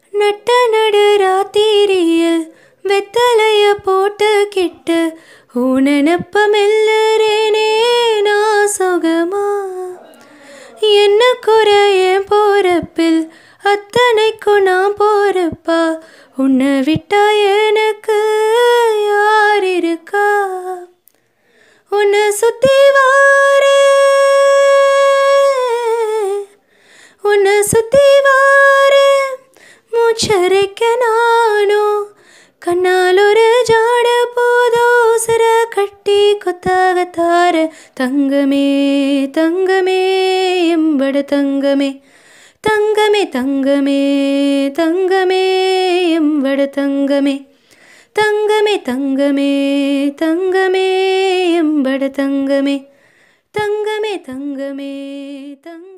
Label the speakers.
Speaker 1: நட்ட நடு ராத்திரியில் வெத்தலைய போட்டுக்கிட்டு உனனப்ப மெல்லறேனே நான் சுகமா என்ன குறைய போறப்பில் அத்தனைக்கும் நான் போறப்பா உன்னை விட்டா எனக்கு யார் இருக்கா உன்னை சுத்தி வாரே உன்னை சுத்தி வாரே மூச்சரைக்க நானும் கண்ணால் ஒரு ஜாட போதோ சிற கட்டி கொத்தாக தார தங்கமே தங்கமே எம்பட தங்கமே தங்கமே தங்கமே தங்கமே எம்பட தங்கமே தங்கமே தங்கமே தங்கமே எம்பட தங்கமே தங்கமே தங்கமே தங்க